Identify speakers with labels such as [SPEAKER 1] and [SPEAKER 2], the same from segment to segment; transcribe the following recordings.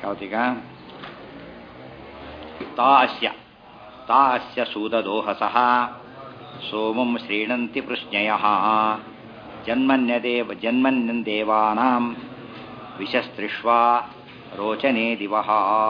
[SPEAKER 1] ಯಾವತ್ತೀಗ ತಾ ಅಸ್ಯ ತಾ ಅಸ್ಯ ಸೂದದೋಹಸಃ ಸೋಮಂ ಶ್ರೀಣಂತಿ ಪೃಶ್ನಯಃ ಜನ್ಮನ್ಯದೇವ ಜನ್ಮನ್ಯದೇವಾನಾಂ ವಿಶಸ್ತ್ರಿಷ್ವಾ ರೋಚನೆ ದಿವಃ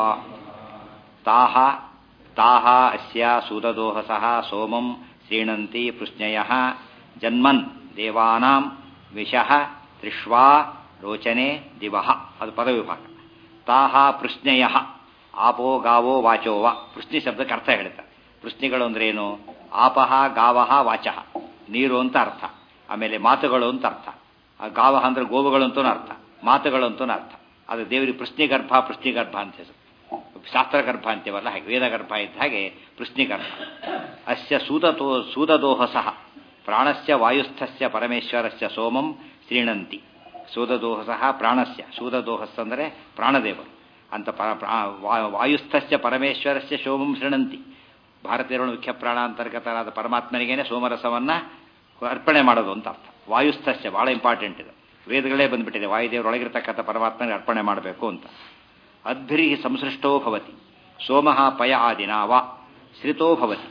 [SPEAKER 1] ತಾಹ ತಾಹ ಅಸ್ಯ ಸೂದದೋಹಸಃ ಸೋಮಂ ಶ್ರೀಣಂತಿ ಪೃಶ್ನಯಃ ಜನ್ಮನ್ ದೇವಾನಾಂ ವಿಷಃ ತ್ರಿಷ್ವಾ ರೋಚನೆ ದಿವಃ ಅದು ಪದವಿಭಾಗ ತಾಹ ಪೃಶ್ನಯ ಆಪೋ ಗಾವೋ ವಾಚೋವ ಪೃಶ್ನಿ ಶಬ್ದಕ್ಕೆ ಅರ್ಥ ಹೇಳ್ತಾರೆ ಪೃಶ್ನಿಗಳು ಅಂದ್ರೇನು ಆಪಹ ಗಾವಹ ವಾಚಃ ನೀರು ಅಂತ ಅರ್ಥ ಆಮೇಲೆ ಮಾತುಗಳು ಅಂತ ಅರ್ಥ ಆ ಗಾವಹ ಅಂದ್ರೆ ಗೋವುಗಳು ಅಂತೂ ಅರ್ಥ ಮಾತುಗಳು ಅಂತೂ ಅರ್ಥ ಅದು ದೇವರಿಗೆ ಪೃಶ್ನಿಗರ್ಭ ಪೃಶ್ನಿಗರ್ಭ ಅಂತ ಹೆಸರು ಶಾಸ್ತ್ರಗರ್ಭ ಅಂತೀವಲ್ಲ ಹಾಗೆ ವೇದಗರ್ಭ ಇದ್ದ ಹಾಗೆ ಪೃಶ್ನಿಗರ್ಭ ಅಸ್ಯ ಸೂದತೋ ಸೂದದೋಹಸಃ ಪ್ರಾಣಸ್ಯ ವಾಯುಸ್ಥಸ್ಯ ಪರಮೇಶ್ವರಸ್ಯ ಸೋಮಂ ಶ್ರೀಣಂತಿ ಸೂದದೋಹಸಃ ಪ್ರಾಣಸ್ಯ ಸೂದದೋಹಸ್ ಅಂದರೆ ಪ್ರಾಣದೇವರು ಅಂತ ಪ ವಾಯುಸ್ಥಸ್ಯ ಪರಮೇಶ್ವರಸ್ಯ ಸೋಮಂ ಶೃಣಂತಿ ಭಾರತೀಯರ ಮುಖ್ಯ ಪ್ರಾಣ ಅಂತರ್ಗತರಾದ ಪರಮಾತ್ಮನಿಗೇನೆ ಸೋಮರಸವನ್ನ ಅರ್ಪಣೆ ಮಾಡೋದು ಅಂತ ಅರ್ಥ ವಾಯುಸ್ಥಸ್ಯ ಬಹಳ ಇಂಪಾರ್ಟೆಂಟ್ ಇದೆ ವೇದಗಳೇ ಬಂದ್ಬಿಟ್ಟಿದೆ ವಾಯುದೇವರೊಳಗಿರ್ತಕ್ಕಂಥ ಪರಮಾತ್ಮನಿಗೆ ಅರ್ಪಣೆ ಮಾಡಬೇಕು ಅಂತ ಅದ್ಭಿರಿ ಸಂಸೃಷ್ಟೋ ಭವತಿ ಸೋಮಃ ಪಯ ಆದಿನ ವಾ ಶ್ರಿತೋ ಭವತಿ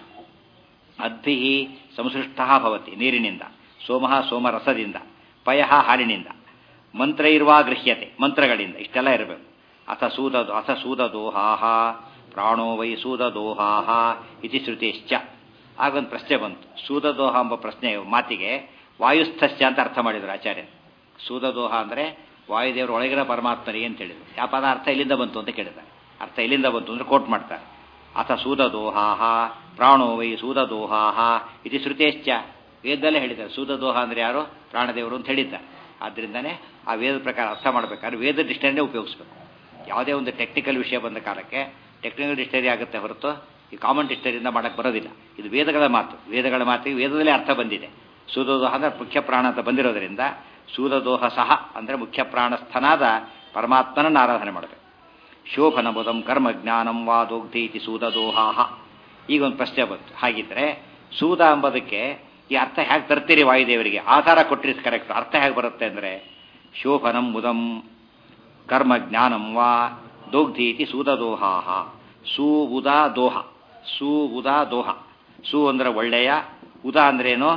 [SPEAKER 1] ಅದ್ಭಿ ಸಂಸೃಷ್ಟ ಭವತಿ ನೀರಿನಿಂದ ಸೋಮಃ ಸೋಮರಸದಿಂದ ಪಯ ಹಾಲಿನಿಂದ ಮಂತ್ರ ಇರುವ ಗೃಹ್ಯತೆ ಮಂತ್ರಗಳಿಂದ ಇಷ್ಟೆಲ್ಲ ಇರಬೇಕು ಅಥ ಸೂದ ಅಥ ಸೂದದೋಹಾಹ ಪ್ರಾಣೋ ವೈ ಸೂದದೋಹಾಹ ಇತಿ ಶ್ರುತಿಶ್ಚ ಆಗೊಂದು ಪ್ರಶ್ನೆ ಬಂತು ಸೂದದೋಹ ಎಂಬ ಪ್ರಶ್ನೆ ಮಾತಿಗೆ ವಾಯುಸ್ಥಸ್ಯ ಅಂತ ಅರ್ಥ ಮಾಡಿದರು ಆಚಾರ್ಯ ಸೂದದೋಹ ಅಂದರೆ ವಾಯುದೇವರು ಒಳಗಿನ ಪರಮಾತ್ಮನಿಗೆ ಅಂತ ಹೇಳಿದ್ರು ಯಾವ ಪದ ಅರ್ಥ ಇಲ್ಲಿಂದ ಬಂತು ಅಂತ ಕೇಳಿದ್ದಾರೆ ಅರ್ಥ ಇಲ್ಲಿಂದ ಬಂತು ಅಂದ್ರೆ ಕೋಟ್ ಮಾಡ್ತಾರೆ ಅಥ ಸೂದದೋಹಾಹ ಪ್ರಾಣೋ ವೈ ಸೂದದೋಹಾಹ ಇತಿ ಶ್ರುತೇಶ್ಚ ವೇದದಲ್ಲೇ ಹೇಳಿದ್ದಾರೆ ಸೂದದೋಹ ಅಂದರೆ ಯಾರು ಪ್ರಾಣದೇವರು ಅಂತ ಹೇಳಿದ್ದಾರೆ ಆದ್ದರಿಂದನೇ ಆ ವೇದ ಪ್ರಕಾರ ಅರ್ಥ ಮಾಡಬೇಕಾದ್ರೆ ವೇದ ಡಿಕ್ಷನರಿನೇ ಉಪಯೋಗಿಸ್ಬೇಕು ಯಾವುದೇ ಒಂದು ಟೆಕ್ನಿಕಲ್ ವಿಷಯ ಬಂದ ಕಾಲಕ್ಕೆ ಟೆಕ್ನಿಕಲ್ ಡಿಕ್ಷನರಿ ಆಗುತ್ತೆ ಹೊರತು ಈ ಕಾಮನ್ ಡಿಕ್ಷನರಿಯಿಂದ ಮಾಡಕ್ಕೆ ಬರೋದಿಲ್ಲ ಇದು ವೇದಗಳ ಮಾತು ವೇದಗಳ ಮಾತಿಗೆ ವೇದದಲ್ಲೇ ಅರ್ಥ ಬಂದಿದೆ ಸೂದದೋಹ ಅಂದರೆ ಮುಖ್ಯ ಪ್ರಾಣ ಅಂತ ಬಂದಿರೋದ್ರಿಂದ ಸೂದದೋಹ ಸಹ ಅಂದರೆ ಮುಖ್ಯ ಪ್ರಾಣಸ್ಥನಾದ ಪರಮಾತ್ಮನನ್ನು ಆರಾಧನೆ ಮಾಡಬೇಕು ಶೋಭನಬುಧಂ ಕರ್ಮ ಜ್ಞಾನಂ ವಾದೋಗ್ಧಿ ಇತಿ ಸೂದದೋಹಾಹ ಈಗ ಒಂದು ಪ್ರಶ್ನೆ ಬಂತು ಹಾಗಿದ್ರೆ ಸೂದ ಎಂಬುದಕ್ಕೆ ಈ ಅರ್ಥ ಹೇಗೆ ತರ್ತೀರಿ ವಾಯುದೇವರಿಗೆ ಆಧಾರ ಕೊಟ್ಟಿರಿ ಕರೆಕ್ಟ್ ಅರ್ಥ ಹೇಗೆ ಬರುತ್ತೆ ಅಂದರೆ ಶೋಭನಂ ಮುದಂ ಕರ್ಮ ಜ್ಞಾನಂ ವಾ ದೋಗ್ಧಿ ಇತಿ ಸೂದದೋಹಾಹ ಸೂ ಉದ ದೋಹ ಸೂ ಉದ ದೋಹ ಸೂ ಅಂದರೆ ಒಳ್ಳೆಯ ಉದ ಅಂದ್ರೇನು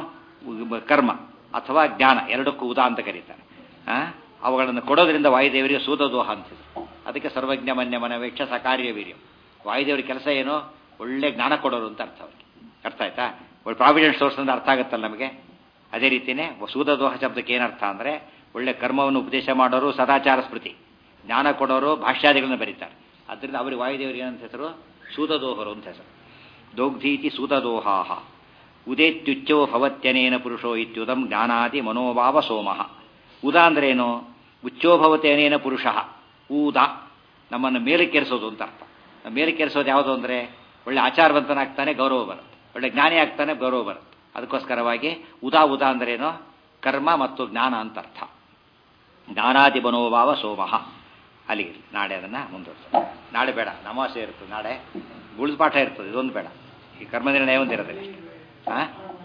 [SPEAKER 1] ಕರ್ಮ ಅಥವಾ ಜ್ಞಾನ ಎರಡಕ್ಕೂ ಉದ ಅಂತ ಕರೀತಾರೆ ಅವುಗಳನ್ನು ಕೊಡೋದ್ರಿಂದ ವಾಯುದೇವರಿಗೆ ಸೂದದೋಹ ಅಂತಿದೆ ಅದಕ್ಕೆ ಸರ್ವಜ್ಞ ಮನ್ಯ ಮನವೇಕ್ಷ ಸಕಾರ್ಯ ವೀರ್ಯ ವಾಯುದೇವರ ಕೆಲಸ ಏನು ಒಳ್ಳೆ ಜ್ಞಾನ ಕೊಡೋರು ಅಂತ ಅರ್ಥ ಅವ್ರಿಗೆ ಅರ್ಥ ಆಯ್ತಾ ಒಳ್ಳೆ ಪ್ರಾವಿಡೆಂಟ್ ಸೋರ್ಸ್ ಅಂತ ಅರ್ಥ ಆಗುತ್ತಲ್ಲ ನಮಗೆ ಅದೇ ರೀತಿಯೇ ಸೂದದೋಹ ಶಬ್ದಕ್ಕೆ ಏನರ್ಥ ಅಂದರೆ ಒಳ್ಳೆ ಕರ್ಮವನ್ನು ಉಪದೇಶ ಮಾಡೋರು ಸದಾಚಾರ ಸ್ಮೃತಿ ಜ್ಞಾನ ಕೊಡೋರು ಭಾಷ್ಯಾದಿಗಳನ್ನು ಬರೀತಾರೆ ಅದರಿಂದ ಅವರಿಗೆ ವಾಯುದೇವರಿಗೆ ಏನಂತ ಹೆಸರು ಸೂದದೋಹರು ಅಂತ ಹೆಸರು ದೋಗ್ಧೀತಿ ಸೂದದೋಹಾಹ ಉದೇತ್ಯುಚ್ಚೋ ಭವತ್ಯನೇನ ಪುರುಷೋ ಇತ್ಯುದಂ ಜ್ಞಾನಾದಿ ಮನೋಭಾವ ಸೋಮಃ ಉದ ಅಂದ್ರೇನು ಉಚ್ಚೋ ಭವತ್ಯನೇನ ಪುರುಷ ಊದ ನಮ್ಮನ್ನು ಮೇಲಕ್ಕೇರಿಸೋದು ಅಂತ ಅರ್ಥ ಮೇಲಕ್ಕೇರಿಸೋದು ಯಾವುದು ಅಂದರೆ ಒಳ್ಳೆ ಆಚಾರವಂತನಾಗ್ತಾನೆ ಗೌರವ ಬರುತ್ತೆ ಒಳ್ಳೆ ಜ್ಞಾನಿ ಆಗ್ತಾನೆ ಗೌರವ ಬರುತ್ತೆ ಅದಕ್ಕೋಸ್ಕರವಾಗಿ ಉದಾ ಉದಾ ಅಂದ್ರೇನು ಕರ್ಮ ಮತ್ತು ಜ್ಞಾನ ಅಂತ ಅರ್ಥ ಜ್ಞಾನಾದಿ ಮನೋಭಾವ ಸೋಮಃ ಅಲ್ಲಿಗೆ ನಾಳೆ ಅದನ್ನು ಮುಂದುವರಿಸ ನಾಳೆ ಬೇಡ ನಮಾಸೆ ಇರ್ತದೆ ನಾಳೆ ಗುಳಿಪಾಠ ಇರ್ತದೆ ಇದೊಂದು ಬೇಡ ಈ ಕರ್ಮನಿರ್ಣಯ ಒಂದು ಇರೋದಿಲ್ಲ ಅಷ್ಟೇ ಹಾಂ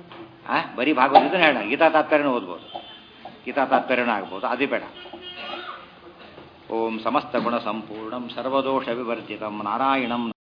[SPEAKER 1] ಹಾಂ ಬರೀ ಭಾಗವತ ಹೇಳ ಗೀತಾ ತಾತ್ಪರ್ಯನೂ ಓದ್ಬೋದು ಗೀತಾ ತಾತ್ಪರ್ಯನೂ ಆಗ್ಬೋದು ಅದು ಬೇಡ ಓಂ ಸಮಸ್ತ ಗುಣ ಸಂಪೂರ್ಣಂ ಸರ್ವದೋಷ ವಿವರ್ಜಿತಂ ನಾರಾಯಣಂ